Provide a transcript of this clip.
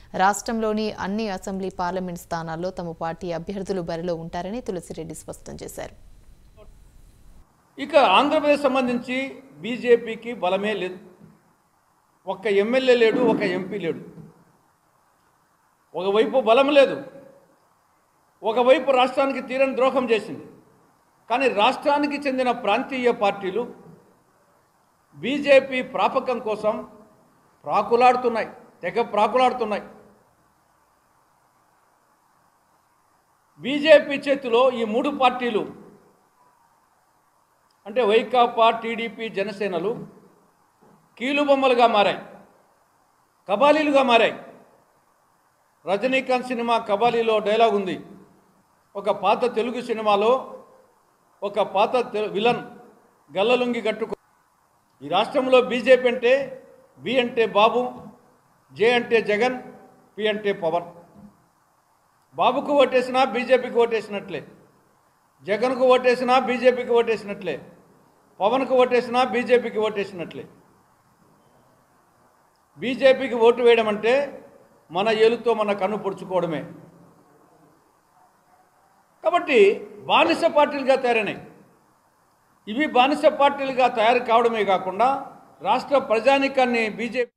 రాష్ట్రంలోని అన్ని assembly parliament స్థానాల్లో తమ పార్టీ అభ్యర్థులు బరిలో ఉంటారని తులసిరెడ్డి స్పష్టం చేశారు ఇక ఆంధ్రప్రదేశ్ సంబంధించి బీజేపీకి బలమే లేదు ఒక్క ఎమ్మెల్యే లేడు ఒక ఎంపీ లేడు ఒకవైపు బలం లేదు ఒకవైపు రాష్ట్రానికి తీరని ద్రోహం చేసింది కానీ రాష్ట్రానికి చెందిన ప్రాంతీయ పార్టీలు బీజేపీ ప్రాపకం కోసం ప్రాకులాడుతున్నాయి తెగ ప్రాకులాడుతున్నాయి బీజేపీ చేతిలో ఈ మూడు పార్టీలు అంటే వైకాపా టీడీపీ జనసేనలు కీలుబొమ్మలుగా మారాయి కబాలీలుగా మారాయి రజనీకాంత్ సినిమా కబాలీలో డైలాగ్ ఉంది ఒక పాత తెలుగు సినిమాలో ఒక పాత తె- విలన్ గల్లలుంగి కట్టుకు ఈ రాష్ట్రంలో బీజేపీ అంటే బి అంటే బాబు జే అంటే జగన్ పి అంటే పవన్ బాబుకు ఓటేసినా బీజేపీకి ఓటేసినట్లే జగన్కు ఓటేసినా బీజేపీకి ఓటేసినట్లే పవన్కు ఓటేసినా బీజేపీకి ఓటేసినట్లే బీజేపీకి ఓటు వేయడం అంటే మన ఏలుతో మన కన్ను పొడుచుకోవడమే కాబట్టి బానిస పార్టీలుగా తయారైనాయి ఇవి బానిస పార్టీలుగా తయారు కావడమే కాకుండా రాష్ట్ర ప్రజానికాన్ని బీజేపీ